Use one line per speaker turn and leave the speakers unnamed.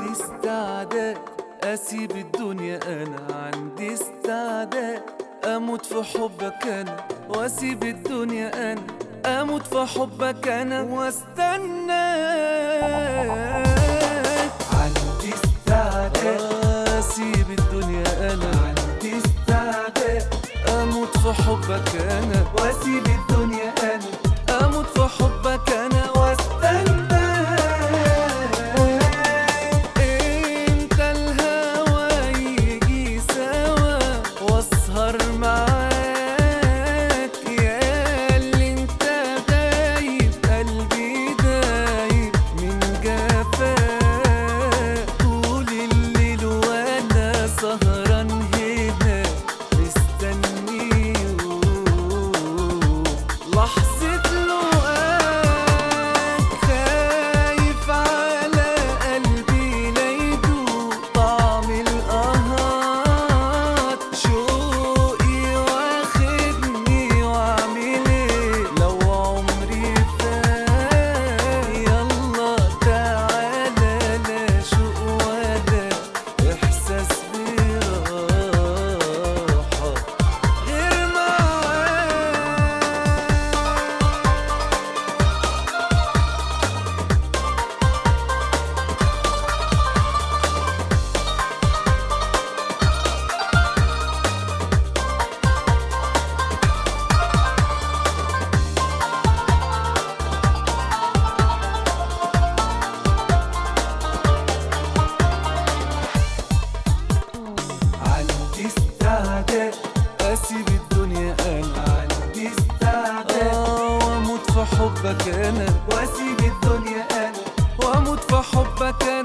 عندي استعداد اسيب الدنيا انا عندي استعداد اموت في حبك انا واسيب الدنيا انا اموت في حبك انا واستناك عندي استعداد اسيب الدنيا انا عندي استعداد اموت في حبك انا واسيب الدنيا انا اموت في حبك انا واستناك انت الهوى يجي سوا واسهر معاك يا اللي انت دايب قلبي دايب من جفاك طول الليل وانا سهران هنا مستنيه لحظة لقاك خايف على قلبي لا يدوق طعم القهار شوقي واخدني واعمل ايه لو عمري فات يلا تعالى لا شوق ولا احساس براحة غير معاك عندي استعداد اسيب الدنيا انا عندي استعداد اه واموت في حبك انا واسيب الدنيا انا واموت في حبك